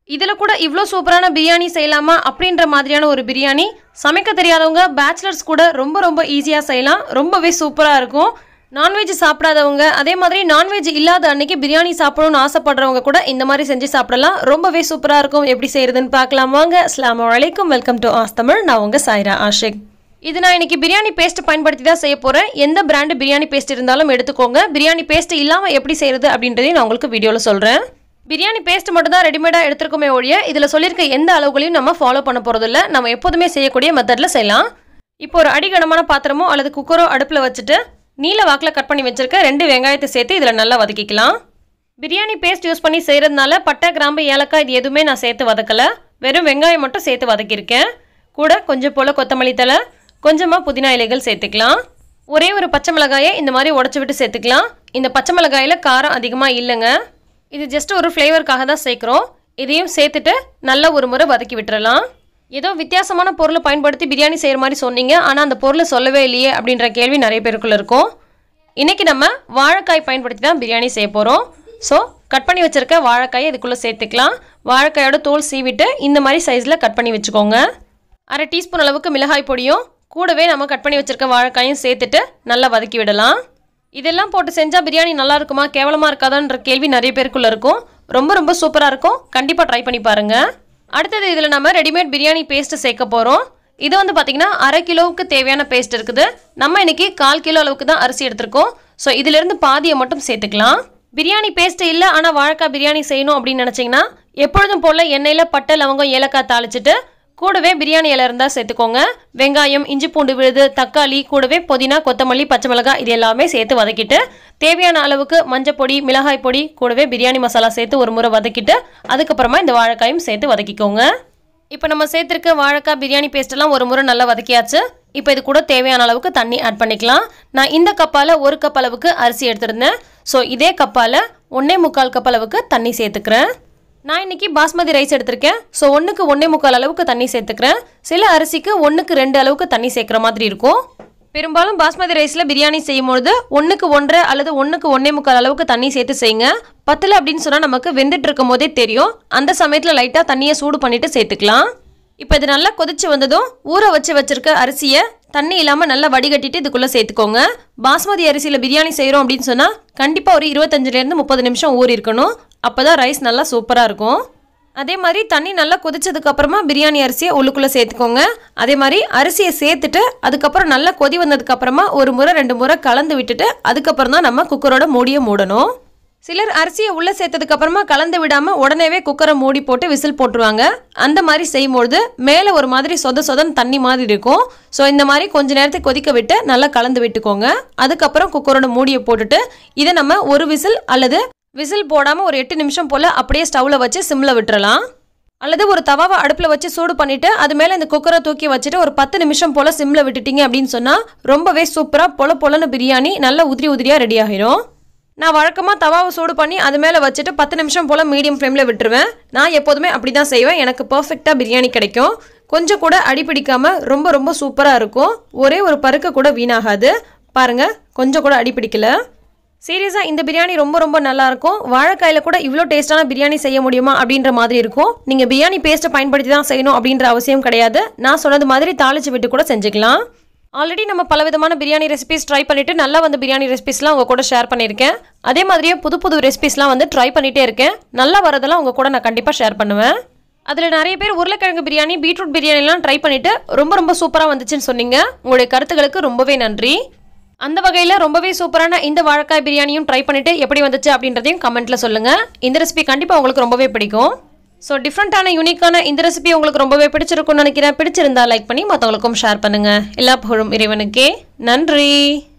இதில் கூட இவ்வளோ சூப்பரான பிரியாணி செய்யலாமா அப்படின்ற மாதிரியான ஒரு பிரியாணி சமைக்க தெரியாதவங்க பேச்சுலர்ஸ் கூட ரொம்ப ரொம்ப ஈஸியாக செய்யலாம் ரொம்பவே சூப்பராக இருக்கும் நான்வெஜ் சாப்பிடாதவங்க அதே மாதிரி நான்வெஜ் இல்லாத அன்னைக்கு பிரியாணி சாப்பிடணும்னு ஆசைப்படுறவங்க கூட இந்த மாதிரி செஞ்சு சாப்பிடலாம் ரொம்பவே சூப்பராக இருக்கும் எப்படி செய்யறதுன்னு பார்க்கலாம் வாங்க அஸ்லாம் வலைக்கும் வெல்கம் டு ஆஸ் தமிழ் நான் உங்க சாய்ரா ஆஷிக் இது நான் இன்னைக்கு பிரியாணி பேஸ்ட் பயன்படுத்தி தான் செய்ய போகிறேன் எந்த பிராண்டு பிரியாணி பேஸ்ட் இருந்தாலும் எடுத்துக்கோங்க பிரியாணி பேஸ்ட் இல்லாமல் எப்படி செய்யறது அப்படின்றதையும் நான் உங்களுக்கு வீடியோவில் சொல்கிறேன் பிரியாணி பேஸ்ட் மட்டும் தான் ரெடிமேடாக எடுத்துருக்கோமே ஒழிய இதில் சொல்லியிருக்க எந்த அளவுகளையும் நம்ம ஃபாலோ பண்ண போகிறதில்ல நம்ம எப்போதுமே செய்யக்கூடிய மெத்தடில் செய்யலாம் இப்போ ஒரு அடிகனமான பாத்திரமோ அல்லது குக்கரோ அடுப்பில் வச்சுட்டு நீல வாக்கில் கட் பண்ணி வச்சிருக்க ரெண்டு வெங்காயத்தை சேர்த்து இதில் நல்லா வதக்கிக்கலாம் பிரியாணி பேஸ்ட் யூஸ் பண்ணி செய்கிறதுனால பட்டை கிராம்பு ஏலக்காய் இது எதுவுமே நான் சேர்த்து வதக்கலை வெறும் வெங்காயம் மட்டும் சேர்த்து வதக்கியிருக்கேன் கூட கொஞ்சம் போல் கொத்தமல்லி தலை கொஞ்சமாக புதினா இலைகள் சேர்த்துக்கலாம் ஒரே ஒரு பச்சை மிளகாயை இந்த மாதிரி உடச்சி விட்டு சேர்த்துக்கலாம் இந்த பச்சை மிளகாயில் காரம் அதிகமாக இல்லைங்க இது ஜஸ்ட் ஒரு ஃப்ளேவருக்காக தான் சேர்க்குறோம் இதையும் சேர்த்துட்டு நல்லா ஒரு முறை வதக்கி விட்டுறலாம் ஏதோ வித்தியாசமான பொருளை பயன்படுத்தி பிரியாணி செய்கிற மாதிரி சொன்னீங்க ஆனால் அந்த பொருளை சொல்லவே இல்லையே அப்படின்ற கேள்வி நிறைய பேருக்குள்ள இருக்கும் இன்றைக்கி நம்ம வாழைக்காய் பயன்படுத்தி தான் பிரியாணி செய்ய போகிறோம் ஸோ கட் பண்ணி வச்சுருக்க வாழைக்காயை இதுக்குள்ளே சேர்த்துக்கலாம் வாழைக்காயோட தோல் சீவிட்டு இந்த மாதிரி சைஸில் கட் பண்ணி வச்சுக்கோங்க அரை டீஸ்பூன் அளவுக்கு மிளகாய் பொடியும் கூடவே நம்ம கட் பண்ணி வச்சுருக்க வாழைக்காயும் சேர்த்துட்டு நல்லா வதக்கி விடலாம் இதெல்லாம் போட்டு செஞ்சால் பிரியாணி நல்லா இருக்குமா கேவலமாக இருக்காதான்ற கேள்வி நிறைய பேருக்குள்ளே இருக்கும் ரொம்ப ரொம்ப சூப்பராக இருக்கும் கண்டிப்பாக ட்ரை பண்ணி பாருங்கள் அடுத்தது இதில் நம்ம ரெடிமேட் பிரியாணி பேஸ்ட்டு சேர்க்க போகிறோம் இது வந்து பார்த்திங்கன்னா அரை கிலோவுக்கு தேவையான பேஸ்ட் இருக்குது நம்ம இன்னைக்கு கால் கிலோ அளவுக்கு தான் அரிசி எடுத்திருக்கோம் ஸோ இதிலிருந்து பாதியை மட்டும் சேர்த்துக்கலாம் பிரியாணி பேஸ்ட் இல்லை ஆனால் வாழைக்காய் பிரியாணி செய்யணும் அப்படின்னு நினச்சிங்கன்னா எப்பொழுதும் போல் எண்ணெயில் பட்டை லவங்கம் ஏலக்காய் தாளிச்சிட்டு கூடவே பிரியாணி இலை இருந்தால் சேர்த்துக்கோங்க வெங்காயம் இஞ்சி பூண்டு விழுது தக்காளி கூடவே புதினா கொத்தமல்லி பச்சை மிளகாய் இது எல்லாமே சேர்த்து வதக்கிட்டு தேவையான அளவுக்கு மஞ்சள் பொடி மிளகாய் பொடி கூடவே பிரியாணி மசாலா சேர்த்து ஒரு முறை வதக்கிட்டு அதுக்கப்புறமா இந்த வாழைக்காயும் சேர்த்து வதக்கிக்கோங்க இப்போ நம்ம சேர்த்துருக்க வாழைக்காய் பிரியாணி பேஸ்ட்டெல்லாம் ஒரு முறை நல்லா வதக்கியாச்சு இப்போ இது கூட தேவையான அளவுக்கு தண்ணி ஆட் பண்ணிக்கலாம் நான் இந்த கப்பால் ஒரு கப் அளவுக்கு அரிசி எடுத்திருந்தேன் ஸோ இதே கப்பால் ஒன்றே முக்கால் கப் அளவுக்கு தண்ணி சேர்த்துக்கிறேன் நான் இன்னைக்கு பாஸ்மதி ரைஸ் எடுத்திருக்கேன் ஸோ ஒன்றுக்கு ஒன்றே முக்கால் அளவுக்கு தண்ணி சேர்த்துக்கிறேன் சில அரிசிக்கு ஒன்றுக்கு ரெண்டு அளவுக்கு தண்ணி சேர்க்குற மாதிரி இருக்கும் பெரும்பாலும் பாஸ்மதி ரைஸில் பிரியாணி செய்யும்பொழுது ஒன்றுக்கு ஒன்றரை அல்லது ஒன்றுக்கு ஒன்றே முக்கால் அளவுக்கு தண்ணி சேர்த்து செய்யுங்க பத்தில் அப்படின்னு சொன்னால் நமக்கு வெந்துட்டு இருக்கும் போதே தெரியும் அந்த சமயத்தில் லைட்டாக தண்ணியை சூடு பண்ணிட்டு சேர்த்துக்கலாம் இப்போ இது நல்லா கொதிச்சு வந்ததும் ஊற வச்சு வச்சிருக்க அரிசியை தண்ணி இல்லாமல் நல்லா வடிகட்டிட்டு இதுக்குள்ளே சேர்த்துக்கோங்க பாஸ்மதி அரிசியில் பிரியாணி செய்கிறோம் அப்படின்னு சொன்னால் கண்டிப்பாக ஒரு இருபத்தஞ்சிலேருந்து முப்பது நிமிஷம் ஊறி இருக்கணும் அப்போ தான் ரைஸ் நல்லா சூப்பராக இருக்கும் அதே மாதிரி தண்ணி நல்லா கொதிச்சதுக்கு அப்புறமா பிரியாணி அரிசியை உள்ளுக்குள்ளே சேர்த்துக்கோங்க அதே மாதிரி அரிசியை சேர்த்துட்டு அதுக்கப்புறம் நல்லா கொதி வந்ததுக்கு அப்புறமா ஒரு முறை ரெண்டு முறை கலந்து விட்டுட்டு அதுக்கப்புறம் தான் நம்ம குக்கரோட மூடியை மூடணும் சிலர் அரிசியை உள்ளே சேர்த்ததுக்கு அப்புறமா கலந்து விடாமல் உடனேவே குக்கரை மூடி போட்டு விசில் போட்டுருவாங்க அந்த மாதிரி செய்யும்பொழுது மேலே ஒரு மாதிரி சொத சொதன்னு தண்ணி மாதிரி இருக்கும் ஸோ இந்த மாதிரி கொஞ்ச நேரத்துக்கு கொதிக்க விட்டு நல்லா கலந்து விட்டுக்கோங்க அதுக்கப்புறம் குக்கரோட மூடியை போட்டுட்டு இதை நம்ம ஒரு விசில் அல்லது விசில் போடாமல் ஒரு எட்டு நிமிஷம் போல் அப்படியே ஸ்டவ்வில் வச்சு சிம்மில் விட்டுறலாம் அல்லது ஒரு தவாவை அடுப்பில் வச்சு சூடு பண்ணிவிட்டு அது மேலே இந்த குக்கரை தூக்கி வச்சுட்டு ஒரு பத்து நிமிஷம் போல் சிம்மில் விட்டுட்டீங்க அப்படின்னு சொன்னால் ரொம்பவே சூப்பராக பொல பொலன்னு பிரியாணி நல்லா உதிரி உதிரியாக ரெடி ஆகிரும் நான் வழக்கமாக தவாவை சூடு பண்ணி அது மேலே வச்சுட்டு பத்து நிமிஷம் போல் மீடியம் ஃப்ளேமில் விட்டுருவேன் நான் எப்போதுமே அப்படி தான் செய்வேன் எனக்கு பர்ஃபெக்டாக பிரியாணி கிடைக்கும் கொஞ்சம் கூட அடி பிடிக்காமல் ரொம்ப ரொம்ப சூப்பராக இருக்கும் ஒரே ஒரு பருக்க கூட வீணாகாது பாருங்கள் கொஞ்சம் கூட அடி பிடிக்கல சீரியஸாக இந்த பிரியாணி ரொம்ப ரொம்ப நல்லாயிருக்கும் வாழைக்காயில் கூட இவ்வளோ டேஸ்ட்டான பிரியாணி செய்ய முடியுமா அப்படின்ற மாதிரி இருக்கும் நீங்கள் பிரியாணி பேஸ்ட்டை பயன்படுத்தி தான் செய்யணும் அப்படின்ற அவசியம் கிடையாது நான் சொன்னது மாதிரி தாளிச்சு விட்டு கூட செஞ்சுக்கலாம் ஆல்ரெடி நம்ம பலவிதமான பிரியாணி ரெசிபிஸ் ட்ரை பண்ணிட்டு நல்லா வந்து பிரியாணி ரெசிபிஸ்லாம் உங்கள் கூட ஷேர் பண்ணியிருக்கேன் அதே மாதிரியே புது புது ரெசிபிஸ்லாம் வந்து ட்ரை பண்ணிகிட்டே இருக்கேன் நல்லா வரதெல்லாம் உங்கள் கூட நான் கண்டிப்பாக ஷேர் பண்ணுவேன் அதில் நிறைய பேர் உருளைக்கிழங்கு பிரியாணி பீட்ரூட் பிரியாணிலாம் ட்ரை பண்ணிட்டு ரொம்ப ரொம்ப சூப்பராக வந்துச்சுன்னு சொன்னீங்க உங்களுடைய கருத்துக்களுக்கு ரொம்பவே நன்றி அந்த வகையில் ரொம்பவே சூப்பரான இந்த வாழைக்காய் பிரியாணியும் ட்ரை பண்ணிட்டு எப்படி வந்துச்சு அப்படின்றதையும் கமெண்ட்டில் சொல்லுங்கள் இந்த ரெசிபி கண்டிப்பாக உங்களுக்கு ரொம்பவே பிடிக்கும் ஸோ டிஃப்ரெண்ட்டான யூனிக்கான இந்த ரெசிபி உங்களுக்கு ரொம்பவே பிடிச்சிருக்கும்னு நினைக்கிறேன் பிடிச்சிருந்தா லைக் பண்ணி மற்றவங்களுக்கும் ஷேர் பண்ணுங்கள் எல்லா புகழும் இறைவனுக்கே நன்றி